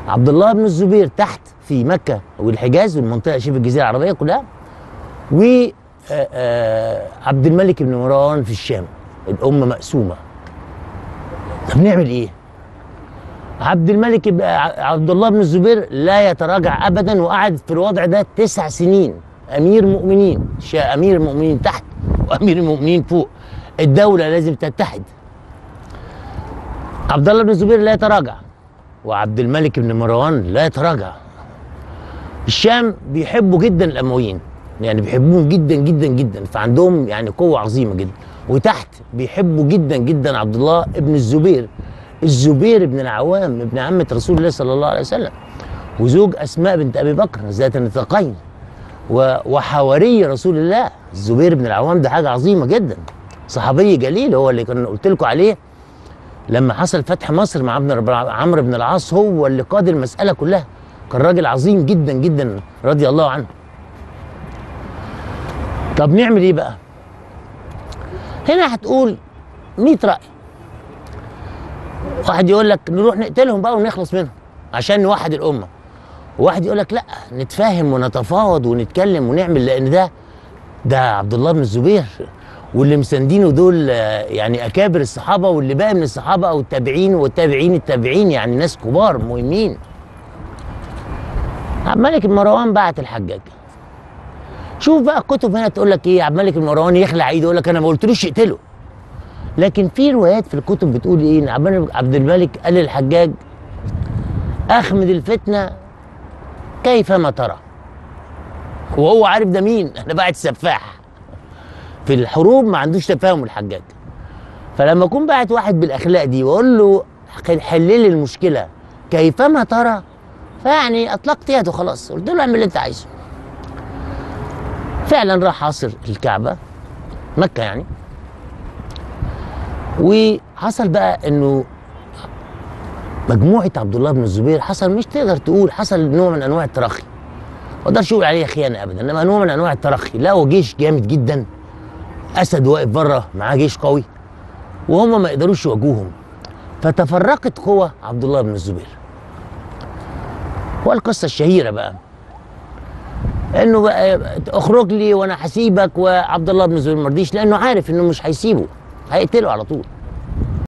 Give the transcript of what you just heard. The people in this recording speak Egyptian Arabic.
عبد الله بن الزبير تحت في مكه والحجاز والمنطقه شبه الجزيره العربيه كلها و آه، آه، عبد الملك بن مروان في الشام الامه مقسومه طب نعمل ايه؟ عبد الملك ب- ع- عبد الله بن الزبير لا يتراجع ابدا وقعد في الوضع ده تسع سنين امير مؤمنين شا امير المؤمنين تحت وامير المؤمنين فوق الدوله لازم تتحد عبد الله بن الزبير لا يتراجع وعبد الملك بن مروان لا يتراجع الشام بيحبوا جدا الامويين يعني بيحبوهم جدا جدا جدا فعندهم يعني قوه عظيمه جدا وتحت بيحبوا جدا جدا عبد الله ابن الزبير الزبير بن العوام ابن عمة رسول الله صلى الله عليه وسلم وزوج اسماء بنت ابي بكر ذات النطاقين و- وحواري رسول الله الزبير بن العوام ده حاجه عظيمه جدا صحابي جليل هو اللي كان قلت لكم عليه لما حصل فتح مصر مع ابن رب- عمرو بن العاص هو اللي قاد المساله كلها كان راجل عظيم جدا جدا رضي الله عنه طب نعمل ايه بقى هنا هتقول 100 راي واحد يقول لك نروح نقتلهم بقى ونخلص منهم عشان نوحد الامه وواحد يقول لك لا نتفاهم ونتفاوض ونتكلم ونعمل لان ده ده عبد الله بن الزبير واللي مساندينه دول آه، يعني اكابر الصحابه واللي باقي من الصحابه او التابعين والتابعين التابعين يعني ناس كبار مهمين عبد الملك بن مروان بعت الحجاج شوف بقى الكتب هنا تقول لك ايه عبد الملك بن مروان يخلع ايده يقول لك انا ما قلتلوش اقتله لكن في روايات في الكتب بتقول ايه ان عبد الملك- عبد الملك قال للحجاج اخمد الفتنه كيفما ترى وهو عارف ده مين انا بعت سفاح في الحروب ما عندوش تفاهم الحجاج فلما اكون باعت واحد بالاخلاق دي واقول له حل لي المشكله كيفما ترى فيعني اطلقت يده خلاص قلت له اعمل اللي انت عايزه فعلا راح عاصر الكعبه مكه يعني وحصل بقى انه مجموعه عبد الله بن الزبير حصل مش تقدر تقول حصل نوع من انواع الترخي ما اقدرش اقول عليه خيانه ابدا انما نوع من انواع الترخي لقوا جيش جامد جدا اسد واقف بره معاه جيش قوي وهم ما يقدروش يواجهوهم فتفرقت قوى عبد الله بن الزبير والقصه الشهيره بقى انه بقى اخرج لي وانا هسيبك وعبد الله بن الزبير ما رضيش لانه عارف انه مش هيسيبه هيقتله على طول